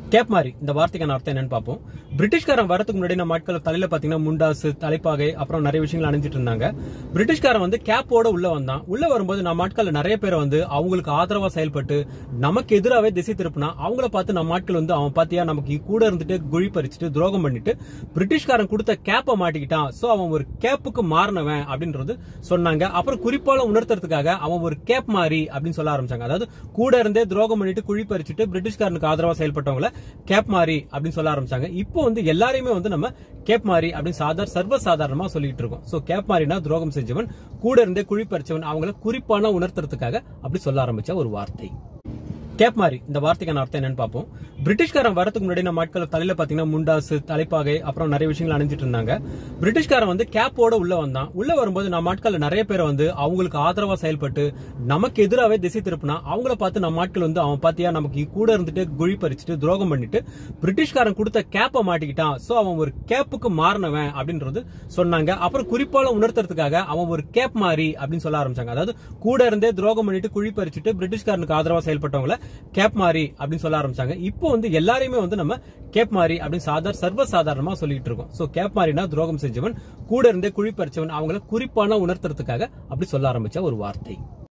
gap மாதிரி இந்த வார்த்தைக்கான அர்த்தம் என்னன்னு பார்ப்போம் பிரிட்டிஷ்காரன் வரதுக்கு முன்னாடி நம்ம ஆட்கள் தலையில பாத்தீங்கன்னா முண்டாசு தலைப்பாகை அப்புறம் நிறைய விஷயங்கள் அணிஞ்சிட்டு இருந்தாங்க பிரிட்டிஷ்காரன் வந்து கேப்போட உள்ள வந்தான் உள்ள வரும்போது நம்ம ஆட்கள் நிறைய பேர் வந்து அவங்களுக்கு ஆதரவா செயல்பட்டு நமக்கு எதிராவே திசை திருப்பினா அவங்கள பார்த்து நம்ம ஆட்கள் வந்து அவன் பாத்தியா நமக்கு கூட இருந்துட்டு குழி பறிச்சுட்டு துரோகம் பண்ணிட்டு பிரிட்டிஷ்காரன் கொடுத்த கேப்பை மாட்டிக்கிட்டான் சோ அவன் ஒரு கேப்புக்கு மாறினவன் அப்படின்றது சொன்னாங்க அப்புறம் குறிப்பால உணர்த்துறதுக்காக அவன் ஒரு கேப் மாதிரி அப்படின்னு சொல்ல ஆரம்பிச்சாங்க அதாவது கூட இருந்தே துரோகம் பண்ணிட்டு குழி பறிச்சுட்டு பிரிட்டிஷ்காரனுக்கு ஆதரவா செயல்பட்டவங்கள கேப் மாதிரி அப்படின்னு சொல்ல ஆரம்பிச்சாங்க இப்போ வந்து எல்லாரையுமே வந்து நம்ம கேப் மாதிரி அப்படின்னு சாதாரண சர்வ சாதாரணமா சொல்லிட்டு இருக்கோம் சோ கேப் மாதிரினா துரோகம் செஞ்சவன் கூட இருந்தே குழி பறிச்சவன் அவங்கள குறிப்பான உணர்த்துறதுக்காக அப்படி சொல்ல ஆரம்பிச்ச ஒரு வார்த்தை கேப் மாதிரி இந்த வார்த்தைக்கான அர்த்தம் என்னன்னு பார்ப்போம் பிரிட்டிஷ்காரன் வரதுக்கு முன்னாடி நம்ம ஆட்கள் தலையில பாத்தீங்கன்னா முண்டாசு தலைப்பாகை அப்புறம் நிறைய விஷயங்கள் அணிஞ்சிட்டு இருந்தாங்க பிரிட்டிஷ்காரன் வந்து கேப்போட உள்ள வந்தான் உள்ள வரும்போது நம்ம ஆட்கள் நிறைய பேர் வந்து அவங்களுக்கு ஆதரவா செயல்பட்டு நமக்கு எதிராவே திசை திருப்பினா அவங்கள பார்த்து நம்ம ஆட்கள் வந்து அவன் பாத்தியா நமக்கு கூட இருந்துட்டு குழி பறிச்சுட்டு துரோகம் பண்ணிட்டு பிரிட்டிஷ்காரன் கொடுத்த கேப்பை மாட்டிக்கிட்டான் சோ அவன் ஒரு கேப்புக்கு மாறினவன் அப்படின்றது சொன்னாங்க அப்புறம் குறிப்பால உணர்த்துறதுக்காக அவன் ஒரு கேப் மாதிரி அப்படின்னு சொல்ல ஆரம்பிச்சாங்க அதாவது கூட இருந்தே துரோகம் பண்ணிட்டு குழி பறிச்சுட்டு பிரிட்டிஷ்காரனுக்கு ஆதரவா செயல்பட்டவங்கள கேப் மாதிரி அப்படின்னு சொல்ல ஆரம்பிச்சாங்க இப்போ வந்து எல்லாரையுமே வந்து நம்ம கேப் மாதிரி அப்படின்னு சாதாரண சர்வ சாதாரணமா சொல்லிட்டு இருக்கோம் சோ கேப் மாதிரினா துரோகம் செஞ்சவன் கூட இருந்தே குழி பறிச்சவன் அவங்கள குறிப்பான உணர்த்துறதுக்காக அப்படி சொல்ல ஆரம்பிச்ச ஒரு வார்த்தை